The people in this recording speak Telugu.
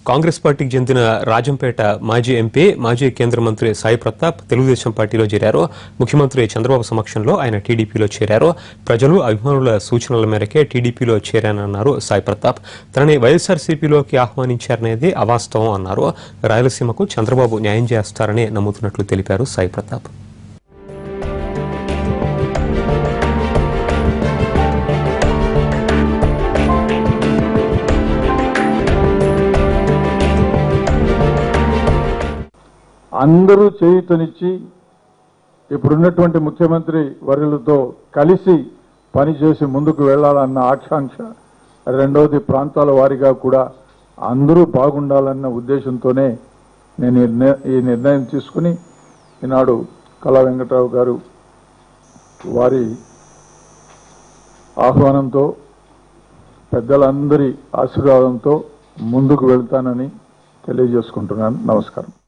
కాంగ్రెస్ పార్టీకి చెందిన రాజంపేట మాజీ ఎంపీ మాజీ కేంద్ర మంత్రి సాయి ప్రతాప్ తెలుగుదేశం పార్టీలో చేరారు ముఖ్యమంత్రి చంద్రబాబు సమక్షంలో ఆయన టీడీపీలో చేరారు ప్రజలు అభిమానుల సూచనల మేరకే టీడీపీలో చేరానన్నారు సాయి ప్రతాప్ తనని వైఎస్ఆర్సీపీలోకి ఆహ్వానించారనేది అవాస్తవం అన్నారు రాయలసీమకు చంద్రబాబు న్యాయం చేస్తారని నమ్ముతున్నట్లు తెలిపారు సాయి ప్రతాప్ అందరూ చేయుతనిచ్చి ఇప్పుడున్నటువంటి ముఖ్యమంత్రి వర్యులతో కలిసి పనిచేసి ముందుకు వెళ్ళాలన్న ఆకాంక్ష రెండవది ప్రాంతాల వారీగా కూడా అందరూ బాగుండాలన్న ఉద్దేశంతోనే నేను ఈ నిర్ణ- ఈ నిర్ణయం తీసుకుని ఈనాడు కళా వెంకటరావు గారు వారి ఆహ్వానంతో పెద్దలందరి ఆశీర్వాదంతో ముందుకు వెళ్తానని తెలియజేసుకుంటున్నాను నమస్కారం